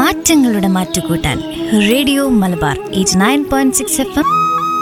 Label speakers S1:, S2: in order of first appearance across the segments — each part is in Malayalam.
S1: മാറ്റങ്ങളുടെ മാറ്റുകൂട്ടാൻ radio Malabar eight nine point six F M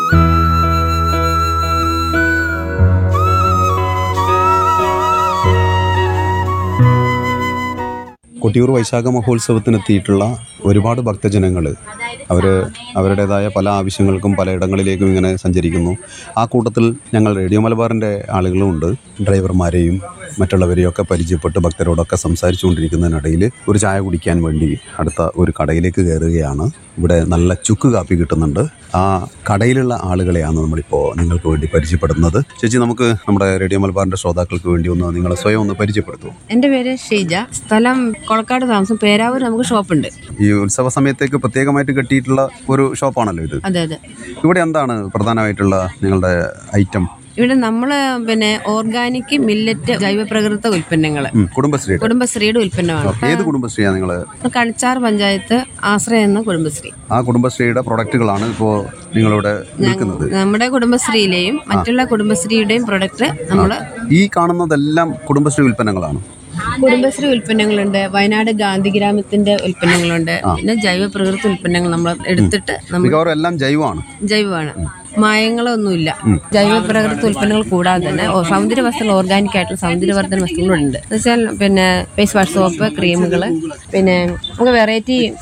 S2: Kottiyoor Vaishakha മഹോത്സവത്തിനെത്തിയിട്ടുള്ള ഒരുപാട് ഭക്തജനങ്ങൾ അവർ അവരുടേതായ പല ആവശ്യങ്ങൾക്കും പലയിടങ്ങളിലേക്കും ഇങ്ങനെ സഞ്ചരിക്കുന്നു ആ കൂട്ടത്തിൽ ഞങ്ങൾ റേഡിയോ മലബാറിൻ്റെ ആളുകളുമുണ്ട് ഡ്രൈവർമാരെയും മറ്റുള്ളവരെയും ഒക്കെ പരിചയപ്പെട്ട് ഭക്തരോടൊക്കെ സംസാരിച്ചുകൊണ്ടിരിക്കുന്നതിനിടയിൽ ഒരു ചായ കുടിക്കാൻ വേണ്ടി അടുത്ത ഒരു കടയിലേക്ക് കയറുകയാണ് ഇവിടെ നല്ല ചുക്ക് കാപ്പി കിട്ടുന്നുണ്ട് ആ കടയിലുള്ള ആളുകളെയാണ് നമ്മളിപ്പോൾ നിങ്ങൾക്ക് വേണ്ടി പരിചയപ്പെടുന്നത് ചേച്ചി നമുക്ക് നമ്മുടെ റേഡിയോ മലബാറിൻ്റെ ശ്രോതാക്കൾക്ക് വേണ്ടി ഒന്ന് നിങ്ങളെ സ്വയം ഒന്ന് പരിചയപ്പെടുത്തൂ
S3: എൻ്റെ പേര് ഷീജ സ്ഥലം കൊളക്കാട് താമസം പേരാവൂർ നമുക്ക് ഷോപ്പുണ്ട്
S2: ഈ ഉത്സവ സമയത്തേക്ക് പ്രത്യേകമായിട്ട് കെട്ടിയിട്ടുള്ള ഒരു ഷോപ്പാണല്ലോ ഇത്
S3: അതെ അതെ
S2: ഇവിടെ എന്താണ് പ്രധാനമായിട്ടുള്ള നിങ്ങളുടെ ഐറ്റം
S3: ഇവിടെ നമ്മൾ പിന്നെ ഓർഗാനിക് മില്ലറ്റ് ജൈവപ്രകൃത ഉൽപ്പന്നങ്ങൾ
S2: ഉം, കുടുംബശ്രീയുടെ
S3: കുടുംബശ്രീയുടെ ഉൽപ്പന്നമാണ്
S2: ഏത് കുടുംബശ്രീയാണ് നിങ്ങൾ
S3: കണിച്ചാർ പഞ്ചായത്ത് ആശ്രയ എന്ന കുടുംബശ്രീ
S2: ആ കുടുംബശ്രീയുടെ പ്രൊഡക്റ്റുകളാണ് ഇപ്പോൾ നിങ്ങളിവിടെ വിൽക്കുന്നത്
S3: നമ്മുടെ കുടുംബശ്രീയിലെയും മറ്റുള്ള കുടുംബശ്രീയുടെയും പ്രൊഡക്റ്റ് നമ്മൾ
S2: ഈ കാണുന്നതെല്ലാം കുടുംബശ്രീ ഉൽപ്പന്നങ്ങളാണ്
S3: കുടുംബശ്രീ ഉൽപ്പന്നങ്ങളുണ്ട് വയനാട് ഗാന്ധിഗ്രാമത്തിന്റെ ഉൽപ്പന്നങ്ങളുണ്ട് പിന്നെ ജൈവപ്രകൃത ഉൽപ്പന്നങ്ങൾ നമ്മൾ എടുത്തിട്ട് നമ്മൾ
S2: മിക്കവാറും എല്ലാം ജൈവമാണ്
S3: ജൈവമാണ് മായങ്ങളൊന്നുമില്ല ജൈവപ്രകൃത ഉൽപ്പന്നങ്ങൾ കൂടാതെ തന്നെ ഓ- സൗന്ദര്യ വസ്തുക്കൾ ഓർഗാനിക് ആയിട്ടുള്ള സൗന്ദര്യവർദ്ധന വസ്തുക്കളുണ്ട് എന്ന് വെച്ചാൽ പിന്നെ ഫേസ് വാഷ് സോപ്പ് ക്രീമുകൾ പിന്നെ നമുക്ക് വെറൈറ്റി